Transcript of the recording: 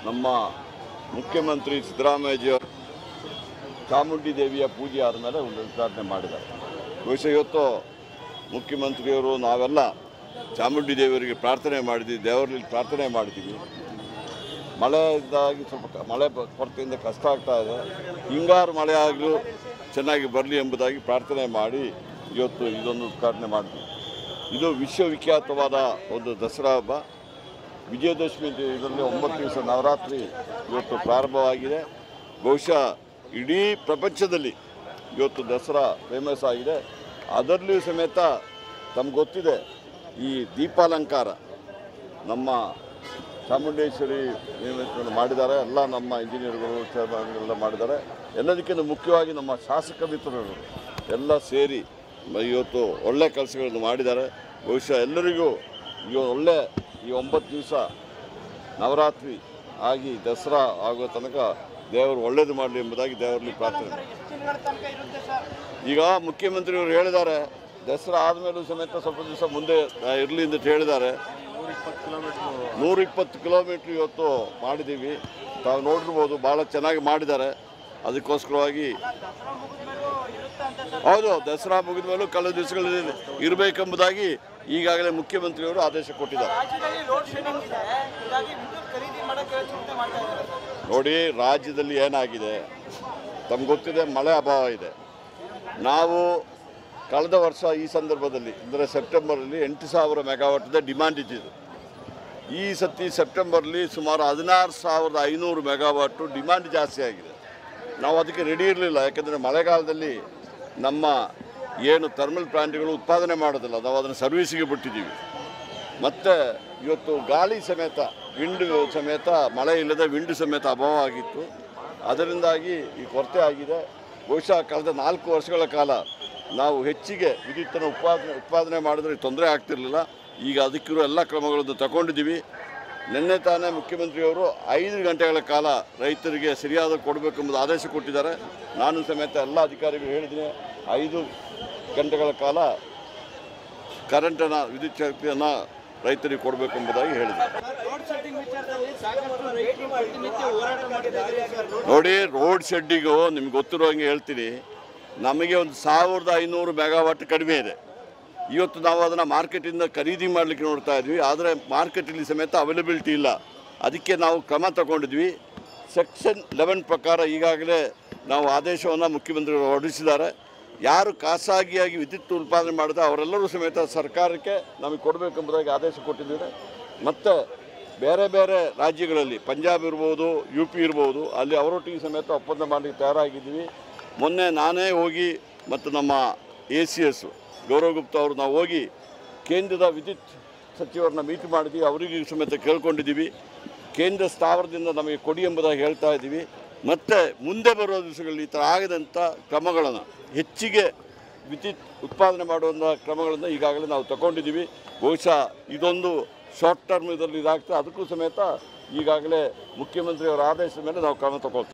ನಮ್ಮ ಮುಖ್ಯಮಂತ್ರಿ ಸಿದ್ದರಾಮಯ್ಯಜಿಯವರು ಚಾಮುಂಡಿ ದೇವಿಯ ಪೂಜೆ ಆದಮೇಲೆ ಒಂದು ಉದ್ಘಾಟನೆ ಮಾಡಿದ್ದಾರೆ ಬಹುಶಃ ಇವತ್ತು ಮುಖ್ಯಮಂತ್ರಿಯವರು ನಾವೆಲ್ಲ ಚಾಮುಂಡಿ ದೇವರಿಗೆ ಪ್ರಾರ್ಥನೆ ಮಾಡಿದ್ವಿ ದೇವರಲ್ಲಿ ಪ್ರಾರ್ಥನೆ ಮಾಡಿದ್ದೀವಿ ಮಳೆಯಿಂದಾಗಿ ಸ್ವಲ್ಪ ಕ- ಮಳೆ ಬ- ಕೊರತೆಯಿಂದ ಕಷ್ಟ ಆಗ್ತಾ ಇದೆ ಹಿಂಗಾರು ಮಳೆ ಆಗಲು ಚೆನ್ನಾಗಿ ಬರಲಿ ಎಂಬುದಾಗಿ ಪ್ರಾರ್ಥನೆ ಮಾಡಿ ಇವತ್ತು ಇದೊಂದು ಉದ್ಘಾಟನೆ ಮಾಡಿದ್ವಿ ಇದು ವಿಶ್ವವಿಖ್ಯಾತವಾದ ಒಂದು ದಸರಾ ಹಬ್ಬ ವಿಜಯದಶಮಿ ಇದರಲ್ಲಿ ಒಂಬತ್ತು ದಿವಸ ನವರಾತ್ರಿ ಇವತ್ತು ಪ್ರಾರಂಭವಾಗಿದೆ ಬಹುಶಃ ಇಡೀ ಪ್ರಪಂಚದಲ್ಲಿ ಇವತ್ತು ದಸರಾ ಫೇಮಸ್ ಆಗಿದೆ ಅದರಲ್ಲಿಯೂ ಸಮೇತ ತಮ್ಗೆ ಗೊತ್ತಿದೆ ಈ ದೀಪಾಲಂಕಾರ ನಮ್ಮ ಚಾಮುಂಡೇಶ್ವರಿ ನೇಮಕ ಮಾಡಿದ್ದಾರೆ ಎಲ್ಲ ನಮ್ಮ ಇಂಜಿನಿಯರ್ಗಳು ಚೇರ್ಮನ್ಗಳೆಲ್ಲ ಮಾಡಿದ್ದಾರೆ ಎಲ್ಲದಕ್ಕಿಂತ ಮುಖ್ಯವಾಗಿ ನಮ್ಮ ಶಾಸಕ ಮಿತ್ರರು ಎಲ್ಲ ಸೇರಿ ಮ- ಇವತ್ತು ಒಳ್ಳೆ ಕೆಲಸಗಳನ್ನು ಮಾಡಿದ್ದಾರೆ ಬಹುಶಃ ಎಲ್ಲರಿಗೂ ಈ ಒಳ್ಳೆ ಈ ಒಂಬತ್ತು ದಿವಸ ನವರಾತ್ರಿ ಆಗಿ ದಸರಾ ಆಗುವ ತನಕ ದೇವರು ಒಳ್ಳೇದು ಮಾಡಲಿ ಎಂಬುದಾಗಿ ದೇವರಲ್ಲಿ ಪ್ರಾರ್ಥನೆ ಈಗ ಮುಖ್ಯಮಂತ್ರಿಯವರು ಹೇಳಿದ್ದಾರೆ ದಸರಾ ಆದಮೇಲೂ ಸಮೇತ ಸ್ವಲ್ಪ ದಿವಸ ಮುಂದೆ ಇರಲಿ ಅಂತ ಹೇಳಿದ್ದಾರೆ ನೂರಿಪ್ಪತ್ತು ಕಿಲೋಮೀಟ್ರ್ ಇವತ್ತು ಮಾಡಿದ್ದೀವಿ ತಾವು ನೋಡಿರ್ಬೋದು ಭಾಳ ಚೆನ್ನಾಗಿ ಮಾಡಿದ್ದಾರೆ ಅದಕ್ಕೋಸ್ಕರವಾಗಿ ಹೌದು ದಸರಾ ಮುಗಿದ ಮೇಲೂ ಕೆಲವು ದಿವಸಗಳಲ್ಲಿ ಇರಬೇಕೆಂಬುದಾಗಿ ಈಗಾಗಲೇ ಮುಖ್ಯಮಂತ್ರಿಯವರು ಆದೇಶ ಕೊಟ್ಟಿದ್ದಾರೆ ರಾಜ್ಯದಲ್ಲಿ ಲೋಡ್ ಶೆಡ್ಡಿಂಗ್ ಇದೆ ಹೀಗಾಗಿ ವಿದ್ಯುತ್ ಖರೀದಿ ಮಾಡೋಕ್ಕೆ ಚಿಂತೆ ಮಾಡ್ತಾ ಇದ್ದಾರೆ ಸರ್ ನೋಡಿ ರಾಜ್ಯದಲ್ಲಿ ಏನಾಗಿದೆ ತಮ್ಗೆ ಗೊತ್ತಿದೆ ಮಳೆ ಅಭಾವ ಇದೆ ನಾವು ಕಳೆದ ವರ್ಷ ಈ ಸಂದರ್ಭದಲ್ಲಿ ಅಂದರೆ ಸೆಪ್ಟೆಂಬರಲ್ಲಿ ಎಂಟು ಸಾವಿರ ಮೆಗಾವಾಟ್ದ ಡಿಮ್ಯಾಂಡ್ ಇದ್ದಿದ್ದು ಈ ಸತಿ ಸೆಪ್ಟೆಂಬರ್ಲಿ ಸುಮಾರು ಹದಿನಾರು ಸಾವಿರದ ಐನೂರು ಮೆಗಾವಾಟು ಡಿಮ್ಯಾಂಡ್ ಜಾಸ್ತಿ ಆಗಿದೆ ನಾವು ಅದಕ್ಕೆ ರೆಡಿ ಇರಲಿಲ್ಲ ಯಾಕೆಂದರೆ ಮಳೆಗಾಲದಲ್ಲಿ ನಮ್ಮ ಏನು ಥರ್ಮಲ್ ಪ್ಲಾಂಟ್ಗಳು ಉತ್ಪಾದನೆ ಮಾಡೋದಿಲ್ಲ ನಾವು ಅದನ್ನು ಸರ್ವಿಸಿಗೆ ಬಿಟ್ಟಿದ್ದೀವಿ ಮತ್ತು ಇವತ್ತು ಗಾಳಿ ಸಮೇತ ವಿಂಡ್ ಸಮೇತ ಮಳೆ ಇಲ್ಲದೆ ವಿಂಡ್ ಸಮೇತ ಅಭಾವ ಆಗಿತ್ತು ಅದರಿಂದಾಗಿ ಈ ಕೊರತೆ ಆಗಿದೆ ಬಹುಶಃ ಕಳೆದ ನಾಲ್ಕು ವರ್ಷಗಳ ಕಾಲ ನಾವು ಹೆಚ್ಚಿಗೆ ವಿದ್ಯುತ್ತನ್ನು ಉತ್ಪಾದನೆ ಉತ್ಪಾದನೆ ಮಾಡಿದ್ರೆ ತೊಂದರೆ ಆಗ್ತಿರಲಿಲ್ಲ ಈಗ ಅದಕ್ಕಿರೋ ಎಲ್ಲ ಕ್ರಮಗಳನ್ನು ತಗೊಂಡಿದ್ದೀವಿ ನಿನ್ನೆ ತಾನೇ ಮುಖ್ಯಮಂತ್ರಿಯವರು ಐದು ಗಂಟೆಗಳ ಕಾಲ ರೈತರಿಗೆ ಸರಿಯಾದ ಕೊಡಬೇಕೆಂಬುದು ಆದೇಶ ಕೊಟ್ಟಿದ್ದಾರೆ ನಾನು ಸಮೇತ ಎಲ್ಲ ಅಧಿಕಾರಿಗಳು ಹೇಳಿದ್ದೀನಿ ಐದು ಗಂಟೆಗಳ ಕಾಲ ಕರೆಂಟನ್ನು ವಿದ್ಯುತ್ ಶಕ್ತಿಯನ್ನು ರೈತರಿಗೆ ಕೊಡಬೇಕೆಂಬುದಾಗಿ ಹೇಳಿದೆ ಲೋಡ್ ಶೆಡ್ಡಿಂಗ್ ವಿಚಾರದಲ್ಲಿ ಸಾಕಷ್ಟು ರೈತರು ಪ್ರತಿನಿತ್ಯ ಹೋರಾಟ ಮಾಡಿದ್ದಾರೆ ಸರ್ ನೋಡಿ ರೋಡ್ ಶೆಡ್ಡಿಗೂ ನಿಮ್ಗೆ ಗೊತ್ತಿರೋ ಹಂಗೆ ಹೇಳ್ತೀನಿ ನಮಗೆ ಒಂದು ಸಾವಿರದ ಐನೂರು ಮೆಗಾವಾಟ್ ಕಡಿಮೆ ಇದೆ ಇವತ್ತು ನಾವು ಅದನ್ನು ಮಾರ್ಕೆಟಿಂದ ಖರೀದಿ ಮಾಡಲಿಕ್ಕೆ ನೋಡ್ತಾ ಇದ್ವಿ ಆದರೆ ಮಾರ್ಕೆಟಲ್ಲಿ ಸಮೇತ ಅವೈಲಬಿಲಿಟಿ ಇಲ್ಲ ಅದಕ್ಕೆ ನಾವು ಕ್ರಮ ತಗೊಂಡಿದ್ವಿ ಸೆಕ್ಷನ್ ಲೆವೆನ್ ಪ್ರಕಾರ ಈಗಾಗಲೇ ನಾವು ಆದೇಶವನ್ನು ಮುಖ್ಯಮಂತ್ರಿಗಳು ಹೊರಡಿಸಿದ್ದಾರೆ ಯಾರು ಖಾಸಗಿಯಾಗಿ ವಿದ್ಯುತ್ ಉತ್ಪಾದನೆ ಮಾಡಿದ ಅವರೆಲ್ಲರೂ ಸಮೇತ ಸರ್ಕಾರಕ್ಕೆ ನಮಗೆ ಕೊಡಬೇಕೆಂಬುದಾಗಿ ಆದೇಶ ಕೊಟ್ಟಿದ್ದಾರೆ ಮತ್ತು ಬೇರೆ ಬೇರೆ ರಾಜ್ಯಗಳಲ್ಲಿ ಪಂಜಾಬ್ ಇರ್ಬೋದು ಯು ಪಿ ಇರ್ಬೋದು ಅಲ್ಲಿ ಅವರೊಟ್ಟಿಗೆ ಸಮೇತ ಒಪ್ಪಂದ ಮಾಡಲಿಕ್ಕೆ ತಯಾರಾಗಿದ್ದೀವಿ ಮೊನ್ನೆ ನಾನೇ ಹೋಗಿ ಮತ್ತು ನಮ್ಮ A C S Gaurav Gupta ಅವರು ನಾವು ಹೋಗಿ ಕೇಂದ್ರದ ವಿದ್ಯುತ್ ಸಚಿವರನ್ನ ಮೀಟ್ ಮಾಡಿದ್ವಿ ಅವರಿಗೂ ಸಮೇತ ಕೇಳ್ಕೊಂಡಿದ್ದೀವಿ ಕೇಂದ್ರ ಸ್ಥಾವರದಿಂದ ನಮಗೆ ಕೊಡಿ ಎಂಬುದಾಗಿ ಹೇಳ್ತಾ ಇದ್ದೀವಿ ಮತ್ತು ಮುಂದೆ ಬರೋ ದಿವಸಗಳಲ್ಲಿ ಈ ಥರ ಆಗದಂಥ ಕ್ರಮಗಳನ್ನು ಹೆಚ್ಚಿಗೆ ವಿದ್ಯುತ್ ಉತ್ಪಾದನೆ ಮಾಡುವಂಥ ಕ್ರಮಗಳನ್ನು ಈಗಾಗಲೇ ನಾವು ತಗೊಂಡಿದ್ದೀವಿ ಬಹುಶಃ ಇದೊಂದು ಶಾರ್ಟ್ ಟರ್ಮ್ ಇದರಲ್ಲಿ ಇದಾಗ್ತದೆ ಅದಕ್ಕೂ ಸಮೇತ ಈಗಾಗಲೇ ಮುಖ್ಯಮಂತ್ರಿಯವರ ಆದೇಶದ ಮೇಲೆ ನಾವು ಕ್ರಮ ತಗೊಳ್ತೀವಿ